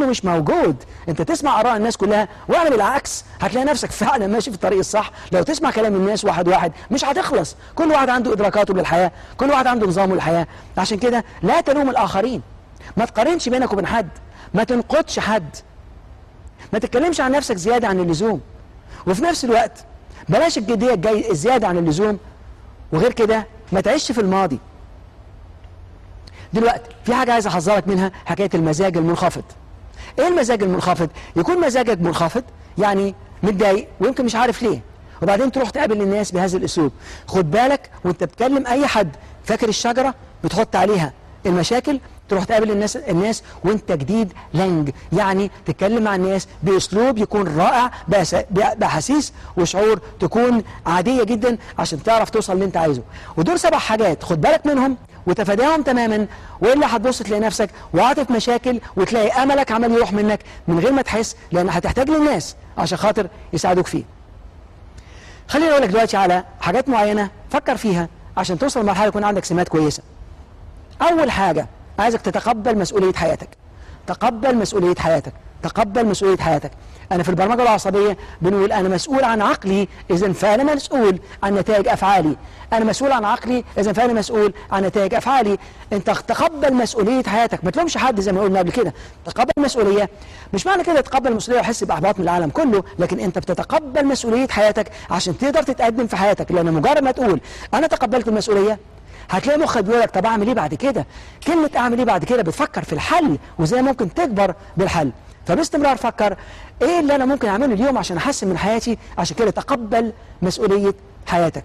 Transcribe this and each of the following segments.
مش موجود انت تسمع اراء الناس كلها واعمل بالعكس هتلاقي نفسك فعلا ماشي في الطريق الصح لو تسمع كلام الناس واحد واحد مش هتخلص كل واحد عنده ادراكاته للحياه كل واحد عنده نظامه للحياه عشان كده لا تلوم الاخرين ما تقارنش بينك وبين حد ما تنقدش حد ما تتكلمش عن نفسك زياده عن اللزوم وفي نفس الوقت بلاش الجديه الجاي الزياده عن اللزوم وغير كده ما تعيش في الماضي دلوقتي في حاجه عايز احذرك منها حكايه المزاج المنخفض ايه المزاج المنخفض يكون مزاجك منخفض يعني متضايق ويمكن مش عارف ليه وبعدين تروح تقابل الناس بهذا الاسلوب خد بالك وانت بتكلم اي حد فاكر الشجره بتحط عليها المشاكل تروح تقابل الناس الناس وانت جديد لنج يعني تتكلم مع الناس باسلوب يكون رائع بأس- باحاسيس وشعور تكون عاديه جدا عشان تعرف توصل اللي انت عايزه ودول سبع حاجات خد بالك منهم وتفاداهم تماما والا هتبص تلاقي نفسك وقعت في مشاكل وتلاقي املك عمال يروح منك من غير ما تحس لان هتحتاج للناس عشان خاطر يساعدوك فيه خليني اقول لك دلوقتي على حاجات معينه فكر فيها عشان توصل لمرحله يكون عندك سمات كويسه اول حاجه عايزك تتقبل مسؤوليه حياتك تقبل مسؤوليه حياتك تقبل مسؤوليه حياتك انا في البرمجه العصبيه بنقول انا مسؤول عن عقلي اذا فانا مسؤول عن نتائج افعالي انا مسؤول عن عقلي اذا فانا مسؤول عن نتائج افعالي انت تقبل مسؤوليه حياتك ما تلومش حد زي ما قلنا قبل كده تقبل مسؤوليه مش معنى كده تقبل مسؤوليه وحس باحباط من العالم كله لكن انت بتتقبل مسؤوليه حياتك عشان تقدر تتقدم في حياتك لان مجرد ما تقول انا تقبلت المسؤوليه هتلاقي مخك بيقول لك طب اعمل ايه بعد كده كلمه اعمل ايه بعد كده بتفكر في الحل وازاي ممكن تكبر بالحل فباستمرار فكر ايه اللي انا ممكن اعمله اليوم عشان احسن من حياتي عشان كده تقبل مسؤوليه حياتك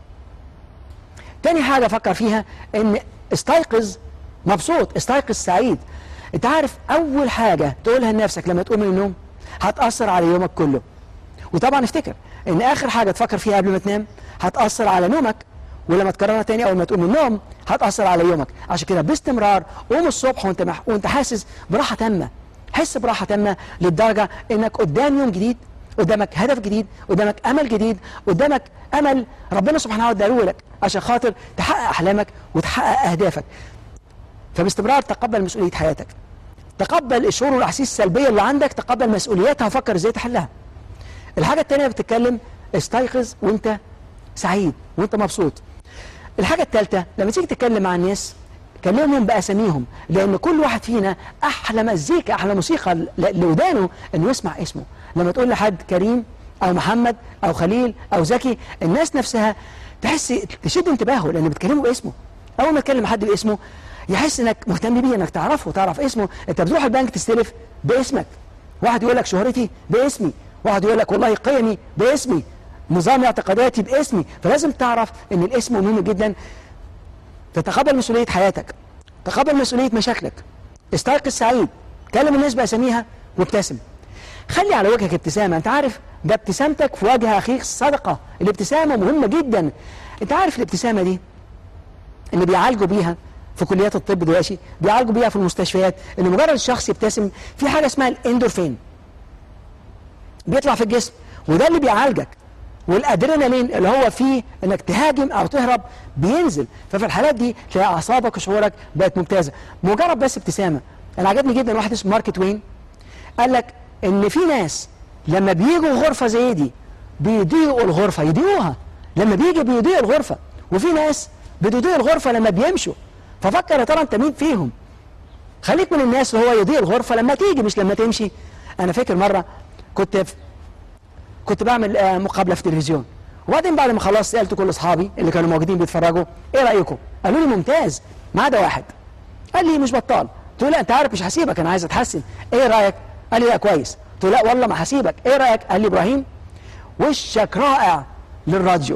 تاني حاجه فكر فيها ان استيقظ مبسوط استيقظ سعيد انت عارف اول حاجه تقولها لنفسك لما تقوم من النوم هتاثر على يومك كله وطبعا افتكر ان اخر حاجه تفكر فيها قبل ما تنام هتاثر على نومك ولما تكررها تاني اول ما تقوم من النوم هتاثر على يومك عشان كده باستمرار قوم الصبح وانت مح... وانت حاسس براحه تامه حس براحه تامه للدرجه انك قدام يوم جديد قدامك هدف جديد قدامك امل جديد قدامك امل ربنا سبحانه وتعالى اداله لك عشان خاطر تحقق احلامك وتحقق اهدافك فباستمرار تقبل مسؤوليه حياتك تقبل الشعور والاحاسيس السلبيه اللي عندك تقبل مسؤولياتها وفكر ازاي تحلها الحاجه الثانيه بتتكلم استيقظ وانت سعيد وانت مبسوط الحاجه الثالثه لما تيجي تتكلم مع الناس كلمهم باساميهم لان كل واحد فينا احلى مزيكا احلى موسيقى ل- لودانه انه يسمع اسمه لما تقول لحد كريم او محمد او خليل او زكي الناس نفسها تحس تشد انتباهه لان بتكلمه باسمه اول ما تكلم حد باسمه يحس انك مهتم بيه انك تعرفه تعرف اسمه انت بتروح البنك تستلف باسمك واحد يقول لك شهرتي باسمي واحد يقول لك والله قيمي باسمي نظام اعتقاداتي باسمي فلازم تعرف ان الاسم مهم جدا تتقبل مسؤولية حياتك تقبل مسؤولية مشاكلك استيقظ سعيد كلم الناس بأساميها وابتسم خلي على وجهك ابتسامة انت عارف ده ابتسامتك في وجه أخيك صدقة الابتسامة مهمة جدا انت عارف الابتسامة دي اللي بيعالجوا بيها في كليات الطب دلوقتي بيعالجوا بيها في المستشفيات ان مجرد الشخص يبتسم في حاجة اسمها الاندورفين بيطلع في الجسم وده اللي بيعالجك والادرينالين اللي هو فيه انك تهاجم او تهرب بينزل ففي الحالات دي تلاقي اعصابك وشعورك بقت ممتازه مجرد بس ابتسامه انا عجبني جدا واحد اسمه مارك توين قال لك ان في ناس لما بيجوا غرفه زي دي بيضيقوا الغرفه يضيقوها لما بيجي بيضيق الغرفه وفي ناس بتضيق الغرفه لما بيمشوا ففكر يا ترى انت مين فيهم خليك من الناس اللي هو يضيق الغرفه لما تيجي مش لما تمشي انا فاكر مره كنت في كنت بعمل آه، مقابله في التلفزيون وبعدين بعد ما خلصت سالت كل اصحابي اللي كانوا موجودين بيتفرجوا ايه رايكم قالوا لي ممتاز ما عدا واحد قال لي مش بطال قلت له لا انت عارف مش هسيبك انا عايز اتحسن ايه رايك قال لي لا كويس قلت له لا والله ما هسيبك ايه رايك قال لي ابراهيم وشك رائع للراديو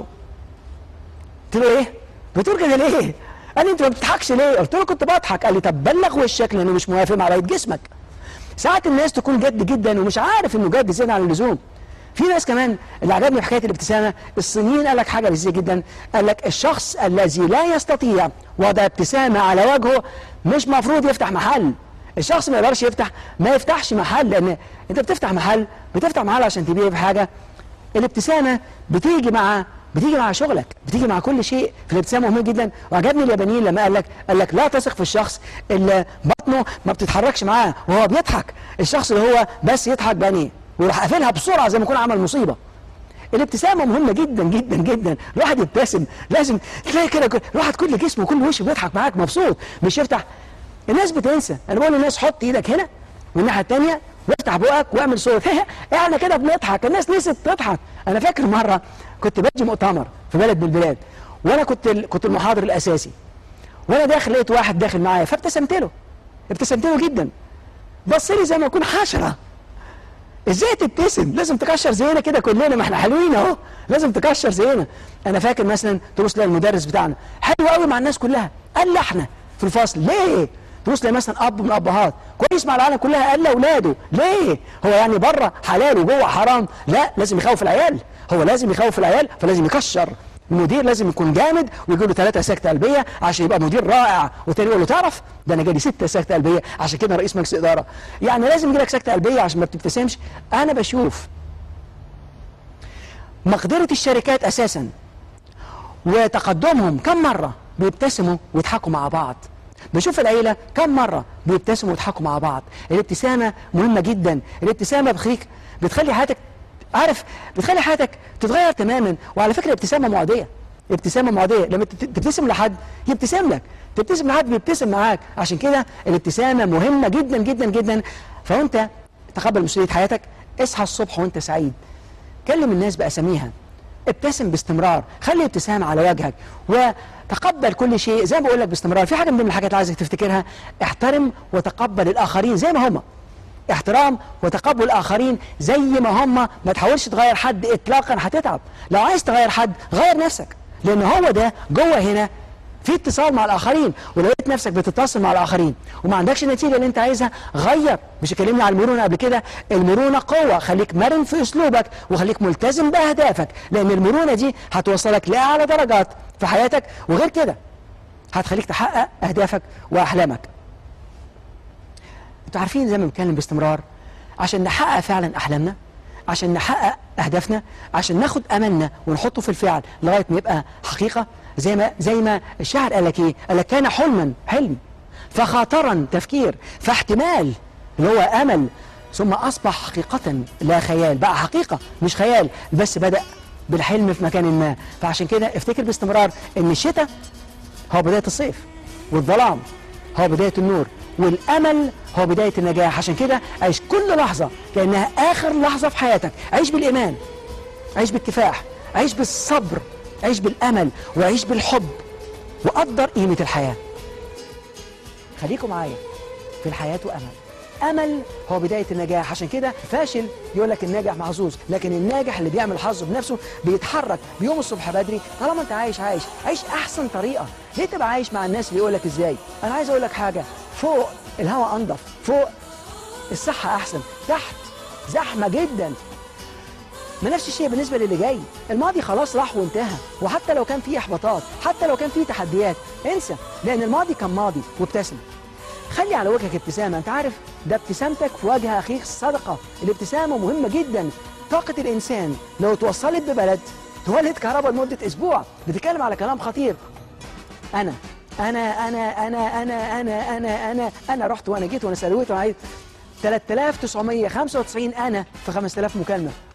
قلت له ايه بتقول كده ليه قال لي انت ما بتضحكش ليه قلت له كنت بضحك قال لي طب بلغ وشك لانه مش موافق مع رايه جسمك ساعات الناس تكون جد جدا ومش عارف انه جد زياده عن اللزوم في ناس كمان اللي عجبني في حكايه الابتسامه الصينيين قال لك حاجه لذيذه جدا قال لك الشخص الذي لا يستطيع وضع ابتسامه على وجهه مش مفروض يفتح محل الشخص ما يقدرش يفتح ما يفتحش محل لان انت بتفتح محل بتفتح محل عشان تبيع في حاجه الابتسامه بتيجي مع بتيجي مع شغلك بتيجي مع كل شيء في الابتسامه مهم جدا وعجبني اليابانيين لما قال لك قال لك لا تثق في الشخص اللي بطل بطنه ما بتتحركش معاه وهو بيضحك الشخص اللي هو بس يضحك بعينيه ويروح قافلها بسرعه زي ما يكون عمل مصيبه الابتسامه مهمه جدا جدا جدا الواحد يبتسم لازم تلاقي كده كل- الواحد كل جسمه كل وشه بيضحك معاك مبسوط مش يفتح الناس بتنسى انا بقول للناس حط ايدك هنا والناحيه الثانيه وافتح بقك واعمل صوت احنا كده بنضحك الناس نسيت تضحك انا فاكر مره كنت باجي مؤتمر في بلد من البلاد وانا كنت ال- كنت المحاضر الاساسي وانا داخل لقيت واحد داخل معايا فابتسمت له ابتسمت له جدا بص لي زي ما اكون حشره ازاي تبتسم لازم تكشر زينا كده كلنا ما احنا حلوين اهو لازم تكشر زينا انا فاكر مثلا تبص للمدرس بتاعنا حلو قوي مع الناس كلها قال لي احنا في الفصل ليه تبص لي مثلا اب من الابهات كويس مع العالم كلها قال لاولاده ليه هو يعني بره حلال وجوه حرام لا لازم يخوف العيال هو لازم يخوف العيال فلازم يكشر المدير لازم يكون جامد ويجي له ثلاثة سكتة قلبية عشان يبقى مدير رائع والتاني يقول له تعرف ده انا جالي ستة سكتة قلبية عشان كده رئيس مجلس إدارة يعني لازم يجي لك سكتة قلبية عشان ما بتبتسمش انا بشوف مقدرة الشركات اساسا وتقدمهم كم مرة بيبتسموا ويضحكوا مع بعض بشوف العيلة كم مرة بيبتسموا ويضحكوا مع بعض الابتسامة مهمة جدا الابتسامة بخيك بتخلي حياتك عارف بتخلي حياتك تتغير تماما وعلى فكرة الابتسامة معدية ابتسامة معدية لما تت- تبتسم لحد يبتسم لك تبتسم لحد بيبتسم معاك عشان كده الابتسامة مهمة جدا جدا جدا فوانت تقبل مسؤولية حياتك اصحى الصبح وانت سعيد كلم الناس بأساميها ابتسم باستمرار خلي ابتسامة على وجهك وتقبل كل شيء زي ما بقول لك باستمرار في حاجة من ضمن الحاجات اللي عايزك تفتكرها احترم وتقبل الآخرين زي ما هم احترام وتقبل الآخرين زي ما هم ما تحاولش تغير حد إطلاقا هتتعب لو عايز تغير حد غير نفسك لأن هو ده جوه هنا في اتصال مع الآخرين ولو لقيت نفسك بتتصل مع الآخرين وما عندكش النتيجة اللي انت عايزها غير مش اتكلمنا على المرونة قبل كده المرونة قوة خليك مرن في أسلوبك وخليك ملتزم بأهدافك لأن المرونة دي هتوصلك لأعلى درجات في حياتك وغير كده هتخليك تحقق أهدافك وأحلامك انتوا عارفين زي ما بنتكلم باستمرار عشان نحقق فعلا احلامنا عشان نحقق اهدافنا عشان ناخد املنا ونحطه في الفعل لغايه ما يبقى حقيقه زي ما زي ما الشاعر قال لك ايه؟ قال لك كان حلما حلم فخاطرا تفكير فاحتمال اللي هو امل ثم اصبح حقيقه لا خيال بقى حقيقه مش خيال بس بدا بالحلم في مكان ما فعشان كده افتكر باستمرار ان الشتاء هو بدايه الصيف والظلام هو بداية النور والأمل هو بداية النجاح عشان كده عيش كل لحظة كأنها آخر لحظة في حياتك عيش بالإيمان عيش بالكفاح عيش بالصبر عيش بالأمل وعيش بالحب وقدر قيمة الحياة خليكم معايا في الحياة وأمل أمل هو بداية النجاح عشان كده فاشل يقول لك الناجح محظوظ لكن الناجح اللي بيعمل حظه بنفسه بيتحرك بيوم الصبح بدري طالما انت عايش عايش عيش أحسن طريقة ليه تبقى عايش مع الناس اللي يقول لك إزاي أنا عايز أقول لك حاجة فوق الهواء أنضف فوق الصحة أحسن تحت زحمة جدا ما نفس الشيء بالنسبة للي جاي الماضي خلاص راح وانتهى وحتى لو كان فيه إحباطات حتى لو كان فيه تحديات انسى لأن الماضي كان ماضي وابتسم خلي على وجهك ابتسامة انت عارف ده ابتسامتك في وجه أخيك صدقة الابتسامة مهمة جدا طاقة الإنسان لو توصلت ببلد تولد كهرباء لمدة أسبوع بتتكلم على كلام خطير أنا أنا أنا أنا أنا أنا أنا أنا أنا رحت وأنا جيت وأنا سلويت وأنا عايز 3995 أنا في 5000 مكالمة